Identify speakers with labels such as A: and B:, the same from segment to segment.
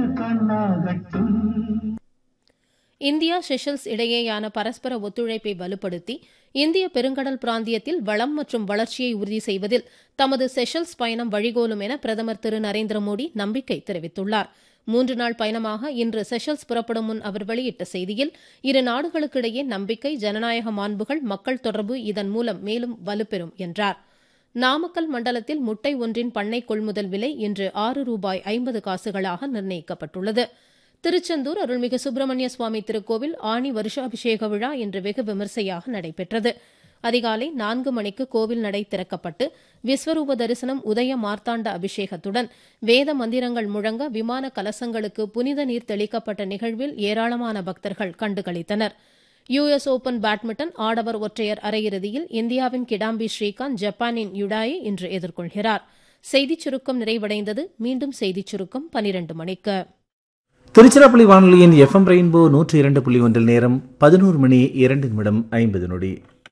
A: கண்ணாகட்டும்
B: India Seychelles இடையேயான பரஸ்பர ஒத்துழைப்பை வலுப்படுத்தி இந்திய பெருங்கடல் பிராந்தியத்தில் வளம் மற்றும் வளர்ச்சியை உறுதி செய்வதில் தமது செஷல்ஸ் பயணம் வழிகோலும் என பிரதமர் திரு நரேந்திர மோடி நம்பிக்கை தெரிவித்துள்ளார் மூன்று நாள் பயணமாக இன்று செஷல்ஸ் புறப்படும் முன் அவர் வெளியிட்ட செய்தியில் இரு நாடுகளுக்கிடையே நம்பிக்கை ஜனநாயக மாண்புகள் மக்கள் தொடர்பு இதன் மூலம் மேலும் வலுப்பெறும் என்றார் நாமக்கல் மண்டலத்தில் முட்டை ஒன்றின் பண்ணை கொள்முதல் விலை இன்று ஆறு ரூபாய் ஐம்பது காசுகளாக நிர்ணயிக்கப்பட்டுள்ளது திருச்செந்தூர் அருள்மிகு சுப்பிரமணிய சுவாமி திருக்கோவில் ஆணி வருஷாபிஷேக விழா இன்று வெகு விமர்சையாக நடைபெற்றது அதிகாலை நான்கு மணிக்கு கோவில் நடை திறக்கப்பட்டு விஸ்வரூப தரிசனம் உதய மார்த்தாண்ட அபிஷேகத்துடன் வேத மந்திரங்கள் முழங்க விமான கலசங்களுக்கு புனித நீர் தெளிக்கப்பட்ட நிகழ்வில் ஏராளமான பக்தர்கள் கண்டுகளித்தனர் யுஎஸ் ஓபன் பேட்மிண்டன் ஆடவர் ஒற்றையர் அரையிறுதியில் இந்தியாவின் கிடாம்பி ஸ்ரீகாந்த் ஜப்பானின் யுடாயை இன்று எதிர்கொள்கிறார் செய்திச் சுருக்கம் நிறைவடைந்தது மீண்டும் செய்திச் சுருக்கம் பனிரண்டு மணிக்கு
C: திருச்சிராப்பள்ளி வானொலியின் எஃப்எம் ரெயின்போ நூற்றி இரண்டு புள்ளி ஒன்றில் நேரம் பதினோரு மணி இரண்டு நிமிடம் ஐம்பது நொடி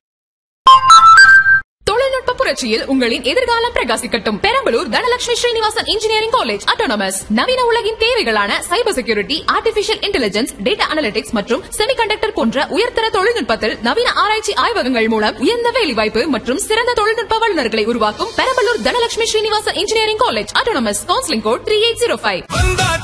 D: தொழில்நுட்ப புரட்சியில் உங்களின் எதிர்காலம் பிரகாசிக்கட்டும் Perambalur Dhanalakshmi Srinivasan engineering college autonomous நவீன உலகின் தேவைகளான cyber security artificial intelligence data analytics மற்றும் செமிகண்டக்டர் போன்ற உயர்தர தொழில்நுட்பத்தில் நவீன ஆராய்ச்சி ஆய்வகங்கள் மூலம் உயர்ந்த வேலைவாய்ப்பு மற்றும் சிறந்த தொழில்நுட்ப வல்லுநர்களை உருவாக்கும் Perambalur Dhanalakshmi Srinivasan engineering college autonomous counselling code three eight zero five